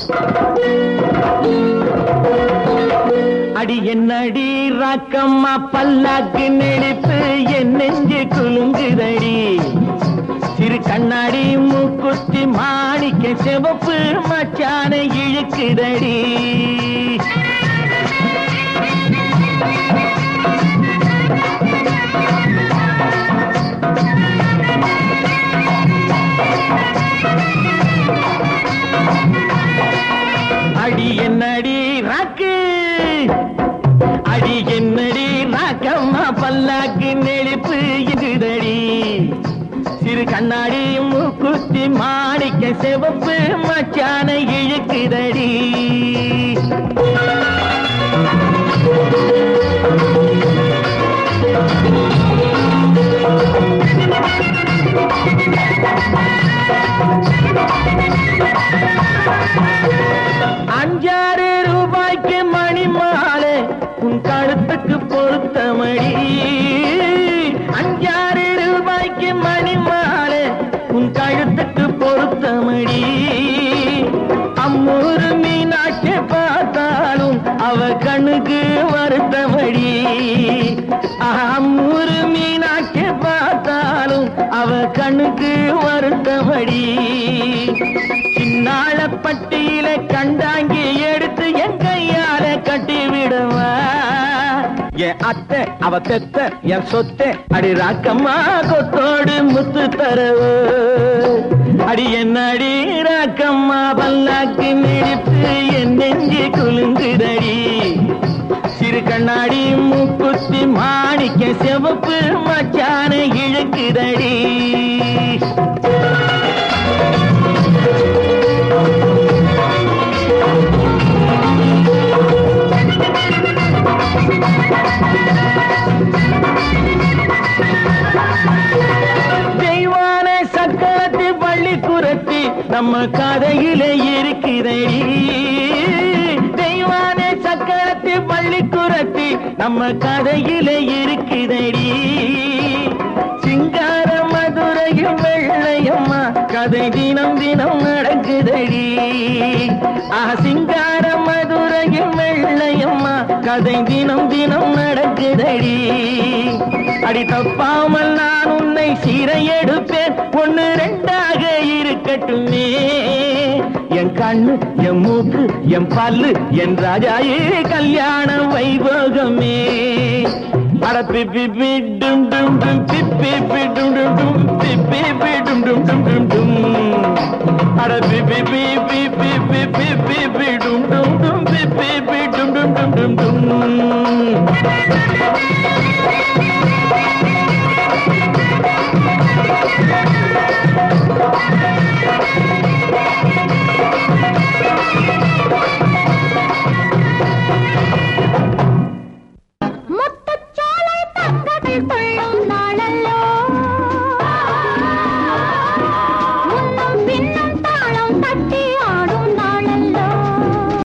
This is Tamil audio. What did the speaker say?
அடி என்னடி ராக்கம்மா பல்லாக்கு நெளிப்பு என் நெஞ்சு குலுங்குதடி சிறு கண்ணாடி மூக்குத்தி மாணிக்க சிவப்பு மச்சான இழுக்குதடி அடி என்னடி ராக்கு அடி என்னடி ராக்கம்மா பல்லாக்கு நெளிப்பு இதுதடி சிறு கண்ணாடி மூக்குத்தி மாணிக்க சிவப்பு மச்சான இழுக்குதடி அஞ்சாறு ரூபாய்க்கு மணி மாலை உன் கழுத்துக்கு பொருத்தமடி அஞ்சாறு ரூபாய்க்கு மணி மாலை உன் கழுத்துக்கு பொருத்தமடி அம்மூரு மீனாட்சி பார்த்தாலும் அவ கண்ணுக்கு வருத்தமடி அம்மூரு மீனாட்சி பார்த்தாலும் அவ கண்ணுக்கு வருத்தமடி சின்னாள பட்டியில கண்டாங்கி எடுத்து என் கையால கட்டி விடுவா என் அத்தை அவ பெத்த என் சொத்தை அடி ராக்கம்மா கொத்தோடு முத்து தரவு அடி என்ன அடி ராக்கம்மா பல்லாக்கு நிடித்து என் நெஞ்சு குலுங்குதடி சிறு கண்ணாடி மூக்குத்தி மாணிக்க சிவப்பு மச்சான இழுக்குதடி தெய்வான சக்கரத்து பள்ளி குரத்தி நம்ம கதையில இருக்கிறடி தெய்வான சக்கரத்து பள்ளி குரத்தி நம்ம கதையில இருக்கிறடி சிங்கார மதுரையும் வெள்ளையம்மா கதை தினம் தினம் நடக்குதடி ஆ சிங்கார மதுரையும் வெள்ளையம்மா கதை தினம் தினம் நடக்குதடி அடி தப்பாமல் நான் உன்னை சீரை எடுப்பேன் ஒன்னு ரெண்டாக இருக்கட்டுமே என் கண்ணு என் மூக்கு என் பல்லு என் ராஜாயே கல்யாண வைபோகமே அட பிப்பி பி டும் டும் டும் பிப்பி பி டும் டும் டும் பிப்பி பி டும் டும் டும் டும் டும் அட பிப்பி பி பி பி பி பி பி பி டும் டும் டும் பிப்பி பி டும் டும் டும் டும் டும் முத்துச்சோலை பக்கத்தில்